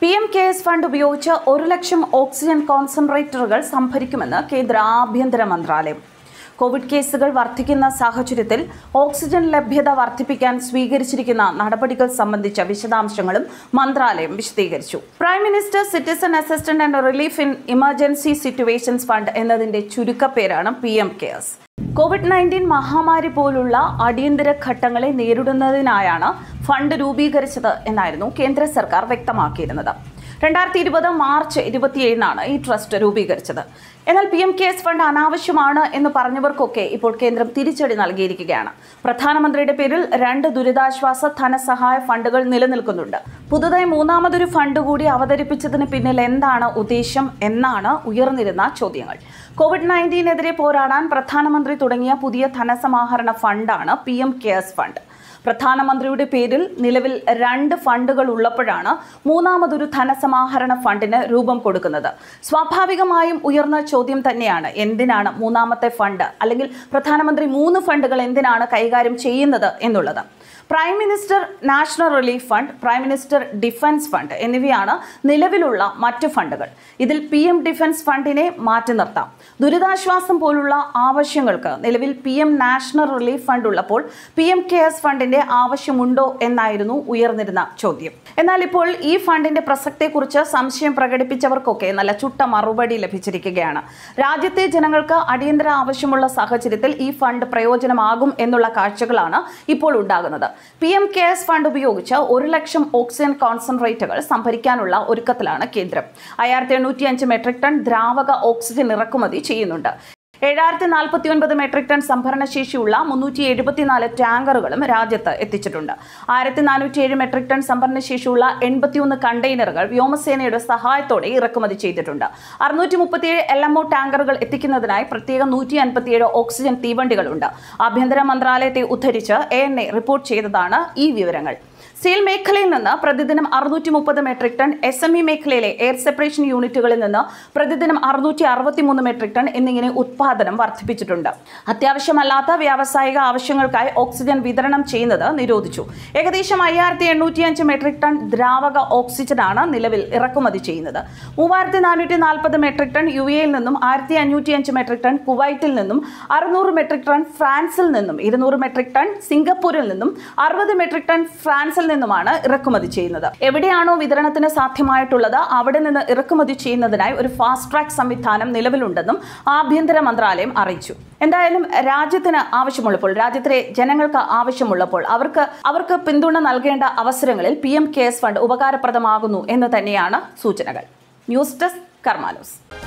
P M K S fund ഉപയോഗിച്ച് ഒരു ലക്ഷം oxygen കോൺസെൻട്രേറ്ററുകൾ സംഭരിക്കുമെന്ന് കേന്ദ്ര ആഭ്യന്തര മന്ത്രാലയം കോവിഡ് കേസുകൾ വർദ്ധിക്കുന്ന സാഹചര്യത്തിൽ ഓക്സിജൻ ലഭ്യത വർദ്ധിപ്പിക്കാൻ സ്വീകരിച്ചിരിക്കുന്ന നടപടികൾ സംബന്ധിച്ച വിശദാംശങ്ങളും മന്ത്രാലയം വിശദീകരിച്ചു prime minister citizen assistant and relief in emergency situations fund എന്നതിന്റെ ചുരുക്കപ്പേരാണ് P M cares Covid nineteen മഹാമാരി പോലുള്ള അടിയന്തര ഘട്ടങ്ങളെ നേരിടുന്നതിനായാണ് ഫണ്ട് രൂപീകരിച്ചത് എന്നായിരുന്നു കേന്ദ്ര സർക്കാർ വ്യക്തമാക്കിയിരുന്നത് രണ്ടായിരത്തി ഇരുപത് മാർച്ച് ഇരുപത്തിയേഴിനാണ് ഈ ട്രസ്റ്റ് രൂപീകരിച്ചത് എന്നാൽ പി എം കെയർസ് ഫണ്ട് അനാവശ്യമാണ് എന്ന് പറഞ്ഞവർക്കൊക്കെ ഇപ്പോൾ കേന്ദ്രം തിരിച്ചടി നൽകിയിരിക്കുകയാണ് പ്രധാനമന്ത്രിയുടെ പേരിൽ രണ്ട് ദുരിതാശ്വാസ ധനസഹായ ഫണ്ടുകൾ നിലനിൽക്കുന്നുണ്ട് പുതുതായി മൂന്നാമതൊരു ഫണ്ട് കൂടി അവതരിപ്പിച്ചതിന് പിന്നിൽ എന്താണ് ഉദ്ദേശം എന്നാണ് ഉയർന്നിരുന്ന ചോദ്യങ്ങൾ കോവിഡ് നയൻറ്റീനെതിരെ പോരാടാൻ പ്രധാനമന്ത്രി തുടങ്ങിയ പുതിയ ധനസമാഹരണ ഫണ്ടാണ് പി എം കെയർസ് ഫണ്ട് പ്രധാനമന്ത്രിയുടെ പേരിൽ നിലവിൽ രണ്ട് ഫണ്ടുകൾ ഉള്ളപ്പോഴാണ് മൂന്നാമതൊരു ധനസമാഹരണ ഫണ്ടിന് രൂപം കൊടുക്കുന്നത് സ്വാഭാവികമായും ഉയർന്ന ചോദ്യം തന്നെയാണ് എന്തിനാണ് മൂന്നാമത്തെ ഫണ്ട് അല്ലെങ്കിൽ പ്രധാനമന്ത്രി മൂന്ന് ഫണ്ടുകൾ എന്തിനാണ് കൈകാര്യം ചെയ്യുന്നത് എന്നുള്ളത് prime minister national relief fund prime minister defence fund എന്നിവയാണ് നിലവിലുള്ള മറ്റ് ഫണ്ടുകൾ ഇതിൽ പി എം ഡിഫൻസ് ഫണ്ടിനെ മാറ്റി നിർത്താം ദുരിതാശ്വാസം പോലുള്ള ആവശ്യങ്ങൾക്ക് നിലവിൽ P M national relief fund ഉള്ളപ്പോൾ പി എം കെയർസ് ഫണ്ടിന്റെ ആവശ്യമുണ്ടോ എന്നായിരുന്നു ഉയർന്നിരുന്ന ചോദ്യം എന്നാൽ ഇപ്പോൾ ഈ ഫണ്ടിന്റെ പ്രസക്തിയെക്കുറിച്ച് സംശയം പ്രകടിപ്പിച്ചവർക്കൊക്കെ നല്ല ചുട്ട മറുപടി ലഭിച്ചിരിക്കുകയാണ് രാജ്യത്തെ ജനങ്ങൾക്ക് അടിയന്തര ആവശ്യമുള്ള സാഹചര്യത്തിൽ ഈ ഫണ്ട് പ്രയോജനമാകും എന്നുള്ള കാഴ്ചകളാണ് ഇപ്പോൾ ഉണ്ടാകുന്നത് പി എം കെയർസ് ഫണ്ട് ഉപയോഗിച്ച് ഒരു ലക്ഷം ഓക്സിജൻ കോൺസെൻട്രേറ്റുകൾ സംഭരിക്കാനുള്ള ഒരുക്കത്തിലാണ് കേന്ദ്രം അയ്യായിരത്തി എണ്ണൂറ്റി അഞ്ച് മെട്രിക് ടൺ ദ്രാവക ഓക്സിജൻ ഇറക്കുമതി ചെയ്യുന്നുണ്ട് ഏഴായിരത്തി നാൽപ്പത്തി ഒൻപത് മെട്രിക് ടൺ സംഭരണ ശേഷിയുള്ള മുന്നൂറ്റി എഴുപത്തിനാല് ടാങ്കറുകളും രാജ്യത്ത് എത്തിച്ചിട്ടുണ്ട് ആയിരത്തി നാനൂറ്റി ഏഴ് മെട്രിക് ടൺ സംഭരണ ശേഷിയുള്ള എൺപത്തിയൊന്ന് കണ്ടെയ്നറുകൾ വ്യോമസേനയുടെ സഹായത്തോടെ ഇറക്കുമതി ചെയ്തിട്ടുണ്ട് അറുന്നൂറ്റി മുപ്പത്തിയേഴ് എൽ എം ഒ ടാങ്കറുകൾ എത്തിക്കുന്നതിനായി പ്രത്യേക നൂറ്റി അൻപത്തിയേഴ് ഓക്സിജൻ തീവണ്ടികളുണ്ട് ആഭ്യന്തര മന്ത്രാലയത്തെ ഉദ്ധരിച്ച് എ എൻ എ റിപ്പോർട്ട് ചെയ്തതാണ് ഈ വിവരങ്ങൾ സ്റ്റീൽ മേഖലയിൽ നിന്ന് പ്രതിദിനം അറുന്നൂറ്റി മുപ്പത് metric tonne S M E മേഖലയിലെ എയർ സെപ്പറേഷൻ യൂണിറ്റുകളിൽ നിന്ന് പ്രതിദിനം അറുന്നൂറ്റി അറുപത്തിമൂന്ന് മെട്രിക് ടൺ എന്നിങ്ങനെ ഉത്പാദനം വർദ്ധിപ്പിച്ചിട്ടുണ്ട് അത്യാവശ്യമല്ലാത്ത വ്യാവസായിക ആവശ്യങ്ങൾക്കായി ഓക്സിജൻ വിതരണം ചെയ്യുന്നത് നിരോധിച്ചു ഏകദേശം അയ്യായിരത്തി എണ്ണൂറ്റി അഞ്ച് മെട്രിക് ടൺ ദ്രാവക ഓക്സിജനാണ് നിലവിൽ ഇറക്കുമതി ചെയ്യുന്നത് മൂവായിരത്തി നാനൂറ്റി നാൽപ്പത് മെട്രിക് ടൺ യു എയിൽ നിന്നും ആയിരത്തി അഞ്ഞൂറ്റി അഞ്ച് മെട്രിക് ടൺ കുവൈറ്റിൽ നിന്നും അറുന്നൂറ് മെട്രിക് ടൺ ഫ്രാൻസിൽ നിന്നും ഇരുന്നൂറ് മെട്രിക് ടൺ സിംഗപ്പൂരിൽ നിന്നും അറുപത് മെട്രിക് ടൺ ഫ്രാൻസിൽ നിന്നുമാണ് ഇറക്കുമതി ചെയ്യുന്നത് എവിടെയാണോ വിതരണത്തിന് സാധ്യമായിട്ടുള്ളത് അവിടെ നിന്ന് ഇറക്കുമതി ചെയ്യുന്നതിനായി ഒരു ഫാസ്റ്റ് ട്രാക്ക് സംവിധാനം നിലവിലുണ്ടെന്നും ആഭ്യന്തര മന്ത്രാലയം അറിയിച്ചു എന്തായാലും രാജ്യത്തിന് ആവശ്യമുള്ളപ്പോൾ രാജ്യത്തിലെ ജനങ്ങൾക്ക് ആവശ്യമുള്ളപ്പോൾ അവർക്ക് അവർക്ക് പിന്തുണ നൽകേണ്ട അവസരങ്ങളിൽ പി എം കെയർസ് ഫണ്ട് ഉപകാരപ്രദമാകുന്നു എന്ന് തന്നെയാണ് സൂചനകൾ ന്യൂസ് ഡെസ്ക് കർമാനോസ്